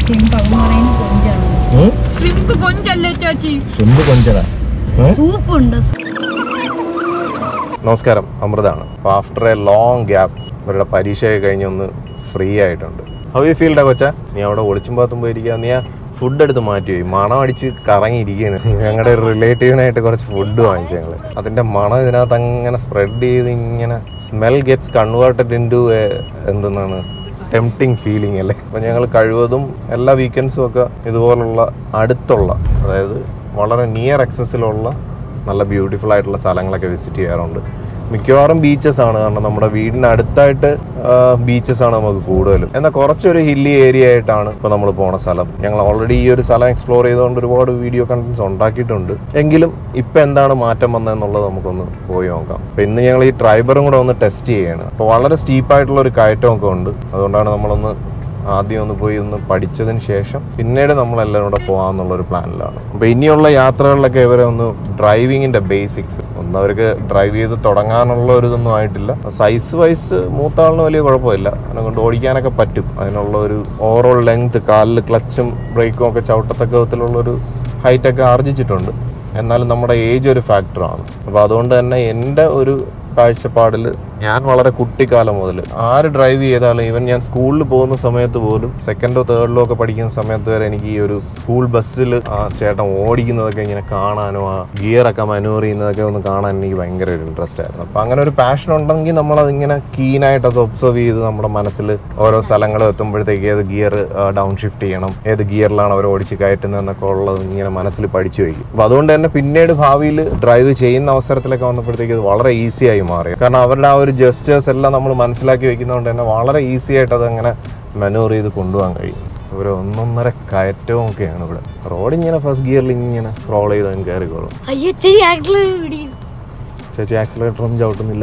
ഷിംപ് അവൻ പറയുന്നത് കൊഞ്ചാണ് ഷിംപ് കൊഞ്ചല്ലേ ചാച്ചി എന്ത് കൊഞ്ചന സൂപ്പ് ഉണ്ട് നമസ്കാരം അമൃതാണ് അപ്പോൾ ആഫ്റ്റർ എ ലോങ് ഗ്യാപ്പ് ഇവരുടെ പരീക്ഷയൊക്കെ കഴിഞ്ഞ് ഒന്ന് ഫ്രീ ആയിട്ടുണ്ട് ഹൗ യു ഫീൽഡാ കൊച്ച നീ അവിടെ ഒളിച്ചും പാത്തും പോയിരിക്കുക നീ ആ ഫുഡ് എടുത്ത് മാറ്റി പോയി മണം അടിച്ച് കറങ്ങിയിരിക്കുകയാണ് ഞങ്ങളുടെ റിലേറ്റീവിനായിട്ട് കുറച്ച് ഫുഡ് വാങ്ങിച്ചു ഞങ്ങൾ അതിൻ്റെ മണം ഇതിനകത്ത് അങ്ങനെ സ്പ്രെഡ് ചെയ്ത് ഇങ്ങനെ smell gets converted into എന്തെന്നാണ് ടെംപ്റ്റിംഗ് ഫീലിംഗ് അല്ലേ അപ്പോൾ ഞങ്ങൾ കഴിവതും എല്ലാ വീക്കെൻഡ്സും ഒക്കെ ഇതുപോലുള്ള അടുത്തുള്ള അതായത് വളരെ നിയർ അക്സസിലുള്ള നല്ല ബ്യൂട്ടിഫുൾ ആയിട്ടുള്ള സ്ഥലങ്ങളൊക്കെ വിസിറ്റ് ചെയ്യാറുണ്ട് മിക്കവാറും ബീച്ചസ് ആണ് കാരണം നമ്മുടെ വീടിന് അടുത്തായിട്ട് ബീച്ചസ് ആണ് നമുക്ക് കൂടുതലും എന്നാൽ കുറച്ചൊരു ഹില്ലി ഏരിയ ആയിട്ടാണ് ഇപ്പോൾ നമ്മൾ പോണ സ്ഥലം ഞങ്ങൾ ഓൾറെഡി ഈ ഒരു സ്ഥലം എക്സ്പ്ലോർ ചെയ്തുകൊണ്ട് ഒരുപാട് വീഡിയോ കണ്ടന്റ്സ് ഉണ്ടാക്കിയിട്ടുണ്ട് എങ്കിലും ഇപ്പം എന്താണ് മാറ്റം വന്നതെന്നുള്ളത് നമുക്കൊന്ന് പോയി നോക്കാം അപ്പോൾ ഇന്ന് ഞങ്ങൾ ഈ ട്രൈബറും കൂടെ ഒന്ന് ടെസ്റ്റ് ചെയ്യുകയാണ് അപ്പോൾ വളരെ സ്റ്റീപ്പായിട്ടുള്ള ഒരു കയറ്റമൊക്കെ ഉണ്ട് അതുകൊണ്ടാണ് നമ്മളൊന്ന് ആദ്യം ഒന്ന് പോയി ഒന്ന് പഠിച്ചതിന് ശേഷം പിന്നീട് നമ്മളെല്ലാവരും കൂടെ പോകാമെന്നുള്ളൊരു പ്ലാനിലാണ് അപ്പോൾ ഇനിയുള്ള യാത്രകളിലൊക്കെ ഇവരെ ഒന്ന് ഡ്രൈവിങ്ങിൻ്റെ ബേസിക്സ് ഒന്ന് അവർക്ക് ഡ്രൈവ് ചെയ്ത് തുടങ്ങാനുള്ള ഒരു ഇതൊന്നും ആയിട്ടില്ല സൈസ് വൈസ് മൂത്ത ആളിന് വലിയ കുഴപ്പമില്ല അതിനെ കൊണ്ട് ഓടിക്കാനൊക്കെ പറ്റും അതിനുള്ള ഒരു ഓവറോൾ ലെങ്ത് കാലിൽ ക്ലച്ചും ബ്രേക്കും ഒക്കെ ചവിട്ടത്തക്ക വിധത്തിലുള്ളൊരു ഹൈറ്റൊക്കെ ആർജിച്ചിട്ടുണ്ട് എന്നാലും നമ്മുടെ ഏജ് ഒരു ഫാക്ടറാണ് അപ്പോൾ അതുകൊണ്ട് തന്നെ എൻ്റെ ഒരു കാഴ്ചപ്പാടിൽ ഞാൻ വളരെ കുട്ടിക്കാലം മുതൽ ആര് ഡ്രൈവ് ചെയ്താലും ഈവൻ ഞാൻ സ്കൂളിൽ പോകുന്ന സമയത്ത് പോലും സെക്കൻഡോ തേർഡിലോ ഒക്കെ പഠിക്കുന്ന സമയത്ത് വരെ എനിക്ക് ഈ ഒരു സ്കൂൾ ബസ്സിൽ ആ ചേട്ടൻ ഓടിക്കുന്നതൊക്കെ ഇങ്ങനെ കാണാനോ ആ ഗിയറൊക്കെ മനൂർ ചെയ്യുന്നതൊക്കെ ഒന്ന് കാണാൻ എനിക്ക് ഭയങ്കര ഒരു ഇൻട്രസ്റ്റ് ആയിരുന്നു അപ്പോൾ അങ്ങനെ ഒരു പാഷൻ ഉണ്ടെങ്കിൽ നമ്മളതിങ്ങനെ കീനായിട്ട് അത് ഒബ്സർവ് ചെയ്ത് നമ്മുടെ മനസ്സിൽ ഓരോ സ്ഥലങ്ങളും എത്തുമ്പോഴത്തേക്ക് ഏത് ഗിയർ ഡൗൺ ഷിഫ്റ്റ് ചെയ്യണം ഏത് ഗിയറിലാണ് അവർ ഓടിച്ച് കയറ്റുന്നതെന്നൊക്കെ ഉള്ളത് ഇങ്ങനെ മനസ്സിൽ പഠിച്ചു വയ്ക്കും അപ്പോൾ അതുകൊണ്ട് തന്നെ പിന്നീട് ഭാവിയിൽ ഡ്രൈവ് ചെയ്യുന്ന അവസരത്തിലൊക്കെ വന്നപ്പോഴത്തേക്ക് ഇത് വളരെ ഈസി ആയി മാറി കാരണം അവരുടെ ആ ഒരു ജസ്റ്റേഴ്സ് എല്ലാം നമ്മൾ മനസ്സിലാക്കി വെക്കുന്നതുകൊണ്ട് തന്നെ വളരെ ഈസി ആയിട്ട് അതങ്ങനെ മനൂർ ചെയ്ത് കൊണ്ടുപോകാൻ കഴിയും ഒരു ഒന്നൊന്നര കയറ്റവും ഒക്കെയാണ് ഇവിടെ റോഡ് ഇങ്ങനെ ഫസ്റ്റ് ഗിയറിൽ ഇങ്ങനെ സ്ക്രോൾ ചെയ്ത് അങ്ങ് കയറിക്കോളും അയ്യത്തിരി ആക്സിലേറ്റർ പിടി ചേച്ചി ആക്സിലേറ്ററൊന്നും ചവിട്ടുന്നില്ല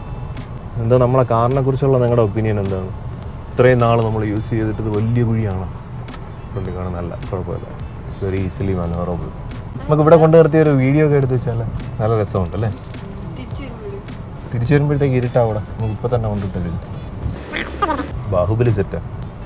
എന്താ നമ്മളെ കാറിനെ കുറിച്ചുള്ള നിങ്ങളുടെ ഒപ്പീനിയൻ എന്താണ് ഇത്രയും നാൾ നമ്മൾ യൂസ് ചെയ്തിട്ട് ഇത് വലിയ കുഴിയാണ് ഫ്രണ്ടിൽ കാണാൻ നല്ല കുഴപ്പമില്ല വെരി ഈസിലി മനോറബിൾ നമുക്ക് ഇവിടെ കൊണ്ടു നിർത്തിയ ഒരു വീഡിയോ ഒക്കെ എടുത്ത് വെച്ചാൽ നല്ല രസമുണ്ട് അല്ലേ തിരിച്ചു വരുമ്പോഴത്തേക്ക് ഇരുട്ടാ അവിടെ നമുക്ക് ഇപ്പൊ തന്നെ കൊണ്ടിട്ട് ബാഹുബലി സെറ്റാ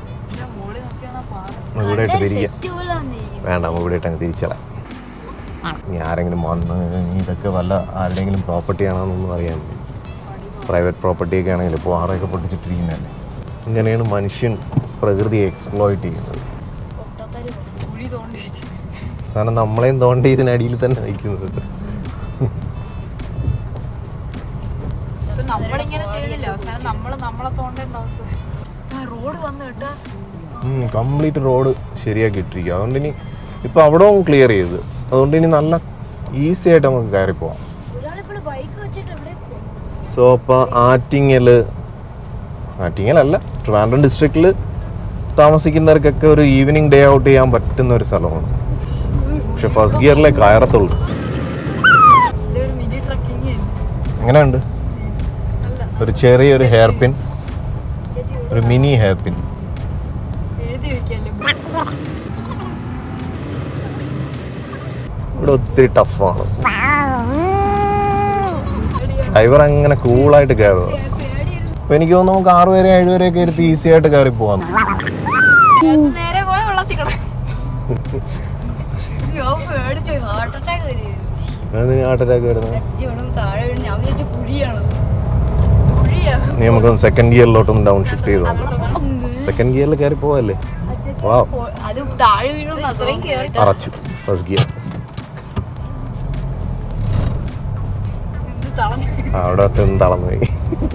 നമുക്ക് ഇവിടെ ഇട്ട് തിരിക്കാം വേണ്ട നമുക്ക് ഇവിടെ ഇട്ട് അങ്ങ് തിരിച്ചളാം ഇനി ആരെങ്കിലും വന്ന് ഇനി ഇതൊക്കെ വല്ല ആരുടെയെങ്കിലും പ്രോപ്പർട്ടി ആണോന്നൊന്നും അറിയാൻ പ്രൈവറ്റ് പ്രോപ്പർട്ടി ഒക്കെ ആണെങ്കിൽ ഇപ്പോൾ ആറൊക്കെ പൊട്ടിച്ചിട്ടിരിക്കുന്നതല്ലേ ഇങ്ങനെയാണ് മനുഷ്യൻ പ്രകൃതിയെ എക്സ്പ്ലോയിറ്റ് ചെയ്യുന്നത് കുഴി തോണ്ടി അവസാനം നമ്മളെയും തോണ്ടി ഇതിനടിയിൽ തന്നെ വയ്ക്കുന്നത് ഇപ്പൊ നമ്മളിങ്ങനെ ചെയ്തില്ല അവസാനം നമ്മള് നമ്മളെ തോണ്ടേണ്ട അവസ്ഥ റോഡ് വന്നു കേട്ടാ കംപ്ലീറ്റ് റോഡ് ശരിയാക്കി ഇട്ടിരിക്കുക അതുകൊണ്ട് ഇനി ഇപ്പോൾ അവിടെ ക്ലിയർ ചെയ്ത് അതുകൊണ്ട് ഇനി നല്ല ഈസി ആയിട്ട് നമുക്ക് കയറി പോവാം ഒരാളിപ്പോൾ ബൈക്ക് വെച്ചിട്ട് എവിടെ പോകും സോ അപ്പോൾ ആറ്റിങ്ങൽ ആറ്റിങ്ങലല്ല ട്രിവാൻഡ്രം ഡിസ്ട്രിക്റ്റിൽ താമസിക്കുന്നവർക്കൊക്കെ ഒരു ഈവനിങ് ഡേ ഔട്ട് ചെയ്യാൻ പറ്റുന്ന ഒരു സ്ഥലമാണ് പക്ഷെ ഫസ്റ്റ് ഗിയറിലെ കയറത്തുള്ളൂ ഒരു മിനി ട്രക്കിങ് എങ്ങനെയുണ്ട് ഒരു ചെറിയൊരു ഹെയർ പിൻ ഒരു മിനി ഹെയർ പിൻ എഴുതി വെക്കല്ലേ ഇവിടെ ഒത്തിരി ടഫാണ് ഡ്രൈവർ അങ്ങനെ കൂളായിട്ട് കയറുക അപ്പൊ എനിക്ക് തോന്നുന്നു നമുക്ക് ആറ് പേരെ ഏഴ് പേരെയൊക്കെ ഇരുത്തി ഈസി ആയിട്ട് കയറി പോവാം നേരെ പോയ വെള്ളത്തിൽ കിട പേടിച്ചു ഹാർട്ട് അറ്റാക്ക് വരും ആട്ടരാക്ക് വരുന്നത് ചേച്ചി ഇവിടെ താഴെ വീണ് ഞാൻ വിചാരിച്ചു കുഴിയാണ് കുഴിയാ നീ നമുക്കൊന്ന് സെക്കൻഡ് ഗിയറിലോട്ടൊന്ന് ഡൗൺ ഷിഫ്റ്റ് ചെയ്തു സെക്കൻഡ് ഗിയറിൽ കയറി പോവല്ലേ വാ അത് താഴെ വീണു അത്രയും കേറി അറച്ചു ഫസ്റ്റ് ഗിയർ ഇത് തളഞ്ഞു അവിടെ നിന്ന് തളർന്നു പോയി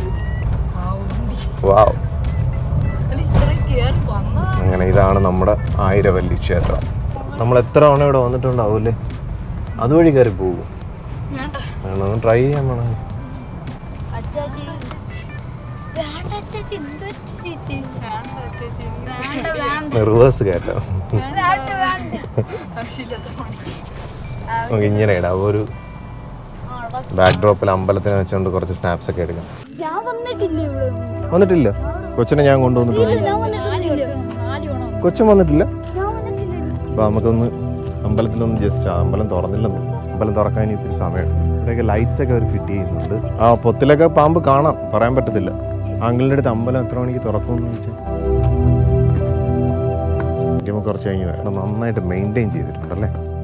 വാവ് അല്ല ഇത്രയും കേറി വന്നതാ അങ്ങനെ ഇതാണ് നമ്മുടെ ആയിരവല്ലി ക്ഷേത്രം നമ്മൾ എത്ര തവണ ഇവിടെ വന്നിട്ടുണ്ടാവൂലേ അതുവഴി കയറി പോകും വേണ്ട ട്രൈ ചെയ്യാൻ വേണം അച്ചാച്ചി വേണ്ട അച്ചാച്ചി എന്ത് ചേച്ചി വേണ്ട ചേച്ചി വേണ്ട വേണ്ട റിവേഴ്സ് കയറ്റാം വേണ്ട വേണ്ട ആവശ്യമില്ലാത്ത പണി നമുക്ക് ഇങ്ങനെ ഇടാം ഒരു ബാക്ക് ഡ്രോപ്പിൽ അമ്പലത്തിനെ വെച്ചുകൊണ്ട് കുറച്ച് സ്നാപ്സ് ഒക്കെ എടുക്കാം ഞാൻ വന്നിട്ടില്ല ഇവിടെ വന്നിട്ടില്ല കൊച്ചിനെ ഞാൻ കൊണ്ടുവന്നിട്ടുണ്ട് ഞാൻ വന്നിട്ടില്ല നാല് ഗുണം കൊച്ചൻ വന്നിട്ടില്ല ഞാൻ വന്നിട്ടില്ല അപ്പോൾ നമുക്കൊന്ന് അമ്പലത്തിലൊന്ന് ജസ്റ്റ് അമ്പലം തുറന്നില്ലെന്ന് അമ്പലം തുറക്കാൻ ഇനി ഇത്തിരി സമയമുണ്ട് ഇവിടെയൊക്കെ ലൈറ്റ്സ് ഒക്കെ അവർ ഫിറ്റ് ചെയ്യുന്നുണ്ട് ആ പൊത്തിലൊക്കെ പാമ്പ് കാണാം പറയാൻ പറ്റത്തില്ല ആങ്കിളിൻ്റെ അടുത്ത് അമ്പലം എത്ര മണിക്ക് തുറക്കുമെന്ന് ചോദിച്ചാൽ നമുക്ക് കുറച്ച് കഴിഞ്ഞ് വരാം നന്നായിട്ട് മെയിൻറ്റെയിൻ ചെയ്തിട്ടുണ്ടല്ലേ